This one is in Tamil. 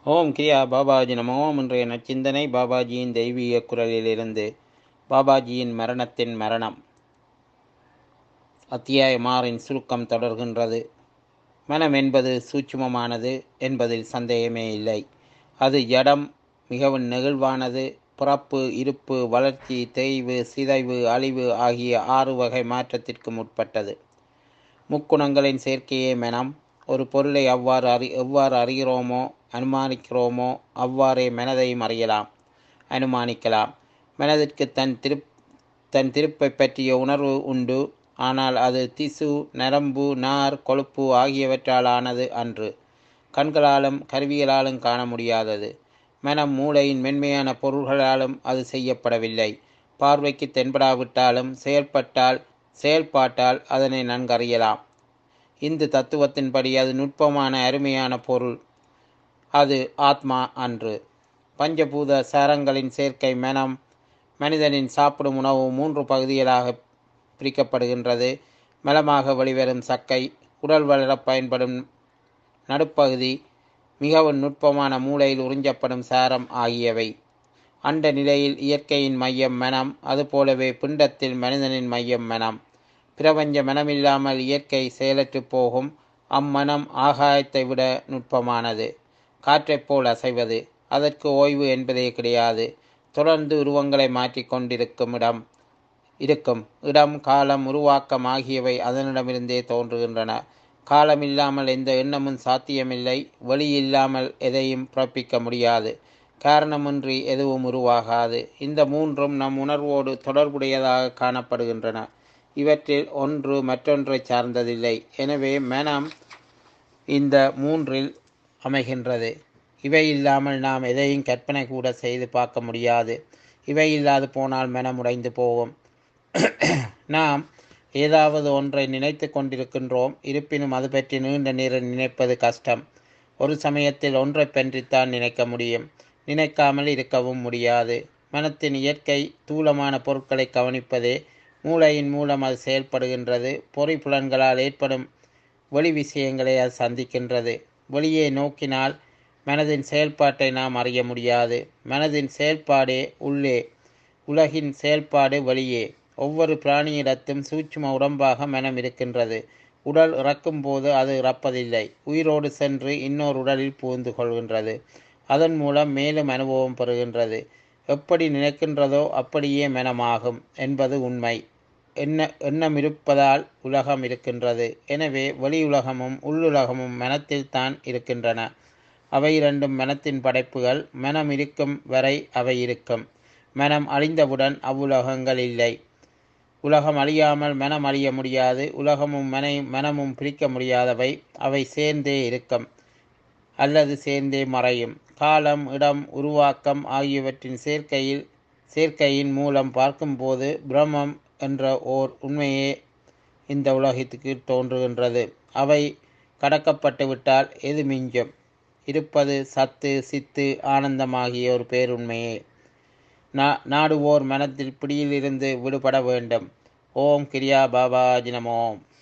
ஓம் கிரியா பாபாஜி நமோ இன்றைய நச்சிந்தனை பாபாஜியின் தெய்வீக குரலிலிருந்து பாபாஜியின் மரணத்தின் மரணம் அத்தியாயமாறின் சுருக்கம் தொடர்கின்றது மனம் என்பது சூட்சுமமானது என்பதில் சந்தேகமே இல்லை அது ஜடம் மிகவும் நெகிழ்வானது பிறப்பு இருப்பு வளர்ச்சி தேய்வு சிதைவு அழிவு ஆகிய ஆறு வகை மாற்றத்திற்கு முற்பட்டது முக்குணங்களின் சேர்க்கையே மனம் ஒரு பொருளை அவ்வாறு அறி எவ்வாறு அறிகிறோமோ அனுமானிக்கிறோமோ அவ்வாறே மனதையும் அறியலாம் அனுமானிக்கலாம் மனதிற்கு தன் திருப் தன் திருப்பை பற்றிய உணர்வு உண்டு ஆனால் அது திசு நரம்பு நார் கொழுப்பு ஆகியவற்றால் ஆனது அன்று கண்களாலும் கருவிகளாலும் காண முடியாதது மனம் மூளையின் மென்மையான பொருள்களாலும் அது செய்யப்படவில்லை பார்வைக்கு தென்படாவிட்டாலும் செயல்பட்டால் செயல்பாட்டால் அதனை நன்கறியலாம் இந்து தத்துவத்தின்படி அது நுட்பமான அருமையான பொருள் அது ஆத்மா அன்று பஞ்சபூத சாரங்களின் சேர்க்கை மனம் மனிதனின் சாப்பிடும் உணவு மூன்று பகுதிகளாக பிரிக்கப்படுகின்றது மலமாக வெளிவரும் சக்கை உடல் வளர பயன்படும் நடுப்பகுதி மிகவும் நுட்பமான மூளையில் உறிஞ்சப்படும் சாரம் ஆகியவை அண்ட நிலையில் இயற்கையின் மையம் மனம் அதுபோலவே பிண்டத்தில் மனிதனின் மையம் மனம் பிரபஞ்ச மனமில்லாமல் இயற்கை செயலற்று போகும் அம்மனம் ஆகாயத்தை விட நுட்பமானது காற்றைப் போல் அசைவது அதற்கு ஓய்வு என்பதே கிடையாது தொடர்ந்து உருவங்களை மாற்றிக்கொண்டிருக்கும் இடம் இருக்கும் இடம் காலம் உருவாக்கம் ஆகியவை அதனிடமிருந்தே தோன்றுகின்றன காலம் இல்லாமல் எந்த எண்ணமும் சாத்தியமில்லை வழி இல்லாமல் எதையும் பிறப்பிக்க முடியாது காரணமின்றி எதுவும் உருவாகாது இந்த மூன்றும் நம் உணர்வோடு தொடர்புடையதாக காணப்படுகின்றன இவற்றில் ஒன்று மற்றொன்றை சார்ந்ததில்லை எனவே மனம் இந்த மூன்றில் அமைகின்றது இவை இல்லாமல் நாம் எதையும் கற்பனை கூட செய்து பார்க்க முடியாது இவை இல்லாது போனால் மனம் உடைந்து போகும் நாம் ஏதாவது ஒன்றை நினைத்து கொண்டிருக்கின்றோம் இருப்பினும் அது பற்றி நீண்ட நேரம் நினைப்பது கஷ்டம் ஒரு சமயத்தில் ஒன்றை பற்றித்தான் நினைக்க முடியும் நினைக்காமல் இருக்கவும் முடியாது மனத்தின் இயற்கை தூளமான பொருட்களை கவனிப்பதே மூளையின் மூலம் அது செயல்படுகின்றது பொறிப்புலன்களால் ஏற்படும் வெளி விஷயங்களை அது சந்திக்கின்றது வெளியே நோக்கினால் மனதின் செயல்பாட்டை நாம் அறிய முடியாது மனதின் செயல்பாடே உள்ளே உலகின் செயல்பாடு வெளியே ஒவ்வொரு பிராணியிடத்தும் சூட்சும உடம்பாக மனம் இருக்கின்றது உடல் இறக்கும் போது அது இறப்பதில்லை உயிரோடு சென்று இன்னொரு உடலில் புகுந்து கொள்கின்றது அதன் மூலம் மேலும் அனுபவம் பெறுகின்றது எப்படி நினைக்கின்றதோ அப்படியே மனமாகும் என்பது உண்மை எண்ண எண்ணம் இருப்பதால் உலகம் இருக்கின்றது எனவே வெளி உலகமும் உள்ளுலகமும் மனத்தில் தான் இருக்கின்றன அவை இரண்டும் மனத்தின் படைப்புகள் மனம் இருக்கும் வரை அவை இருக்கும் மனம் அழிந்தவுடன் அவ்வுலகங்கள் இல்லை உலகம் அழியாமல் மனம் அழிய முடியாது உலகமும் மனை மனமும் பிரிக்க முடியாதவை அவை சேர்ந்தே இருக்கும் அல்லது சேர்ந்தே மறையும் காலம் இடம் உருவாக்கம் ஆகியவற்றின் சேர்க்கையில் சேர்க்கையின் மூலம் பார்க்கும்போது பிரம்மம் என்ற ஓர் உண்மையே இந்த உலகத்துக்கு தோன்றுகின்றது அவை கடக்கப்பட்டு விட்டால் எது மிஞ்சும் இருப்பது சத்து சித்து ஆனந்தமாகிய ஒரு பேருண்மையே நா நாடுவோர் மனத்தில் பிடியிலிருந்து விடுபட வேண்டும் ஓம் கிரியா பாபாஜி நமோம்